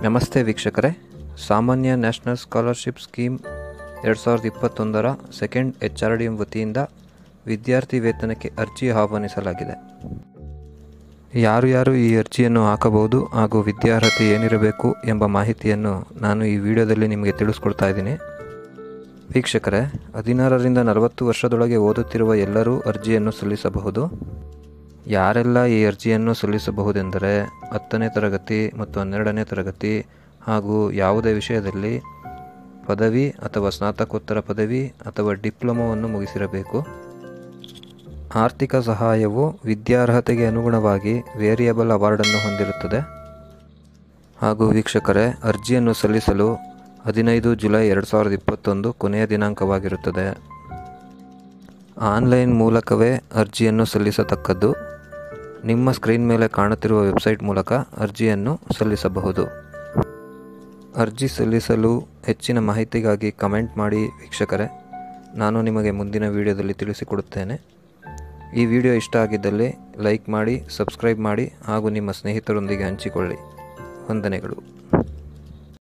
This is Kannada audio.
ನಮಸ್ತೆ ವೀಕ್ಷಕರೇ ಸಾಮಾನ್ಯ ನ್ಯಾಷನಲ್ ಸ್ಕಾಲರ್ಶಿಪ್ ಸ್ಕೀಮ್ ಎರಡು ಸಾವಿರದ ಇಪ್ಪತ್ತೊಂದರ second H R D M ವತಿಯಿಂದ ವಿದ್ಯಾರ್ಥಿ ವೇತನಕ್ಕೆ ಅರ್ಜಿ ಆಹ್ವಾನಿಸಲಾಗಿದೆ ಯಾರು ಯಾರು ಈ ಅರ್ಜಿಯನ್ನು ಹಾಕಬಹುದು ಹಾಗೂ ವಿದ್ಯಾರ್ಹತೆ ಏನಿರಬೇಕು ಎಂಬ ಮಾಹಿತಿಯನ್ನು ನಾನು ಈ ವಿಡಿಯೋದಲ್ಲಿ ನಿಮಗೆ ತಿಳಿಸ್ಕೊಡ್ತಾ ಇದ್ದೀನಿ ವೀಕ್ಷಕರೇ ಹದಿನಾರರಿಂದ ನಲವತ್ತು ವರ್ಷದೊಳಗೆ ಓದುತ್ತಿರುವ ಎಲ್ಲರೂ ಅರ್ಜಿಯನ್ನು ಸಲ್ಲಿಸಬಹುದು ಯಾರೆಲ್ಲ ಈ ಅರ್ಜಿಯನ್ನು ಸಲ್ಲಿಸಬಹುದೆಂದರೆ ಹತ್ತನೇ ತರಗತಿ ಮತ್ತು ಹನ್ನೆರಡನೇ ತರಗತಿ ಹಾಗೂ ಯಾವುದೇ ವಿಷಯದಲ್ಲಿ ಪದವಿ ಅಥವಾ ಸ್ನಾತಕೋತ್ತರ ಪದವಿ ಅಥವಾ ಡಿಪ್ಲೊಮೊವನ್ನು ಮುಗಿಸಿರಬೇಕು ಆರ್ಥಿಕ ಸಹಾಯವು ವಿದ್ಯಾರ್ಹತೆಗೆ ಅನುಗುಣವಾಗಿ ವೇರಿಯಬಲ್ ಅವಾರ್ಡನ್ನು ಹೊಂದಿರುತ್ತದೆ ಹಾಗೂ ವೀಕ್ಷಕರೇ ಅರ್ಜಿಯನ್ನು ಸಲ್ಲಿಸಲು ಹದಿನೈದು ಜುಲೈ ಎರಡು ಸಾವಿರದ ಇಪ್ಪತ್ತೊಂದು ಕೊನೆಯ ದಿನಾಂಕವಾಗಿರುತ್ತದೆ ಆನ್ಲೈನ್ ಮೂಲಕವೇ ಅರ್ಜಿಯನ್ನು ಸಲ್ಲಿಸತಕ್ಕದ್ದು ನಿಮ್ಮ ಸ್ಕ್ರೀನ್ ಮೇಲೆ ಕಾಣುತ್ತಿರುವ ವೆಬ್ಸೈಟ್ ಮೂಲಕ ಅರ್ಜಿಯನ್ನು ಸಲ್ಲಿಸಬಹುದು ಅರ್ಜಿ ಸಲ್ಲಿಸಲು ಹೆಚ್ಚಿನ ಮಾಹಿತಿಗಾಗಿ ಕಮೆಂಟ್ ಮಾಡಿ ವೀಕ್ಷಕರೇ ನಾನು ನಿಮಗೆ ಮುಂದಿನ ವಿಡಿಯೋದಲ್ಲಿ ತಿಳಿಸಿಕೊಡುತ್ತೇನೆ ಈ ವಿಡಿಯೋ ಇಷ್ಟ ಆಗಿದ್ದಲ್ಲಿ ಲೈಕ್ ಮಾಡಿ ಸಬ್ಸ್ಕ್ರೈಬ್ ಮಾಡಿ ಹಾಗೂ ನಿಮ್ಮ ಸ್ನೇಹಿತರೊಂದಿಗೆ ಹಂಚಿಕೊಳ್ಳಿ ವಂದನೆಗಳು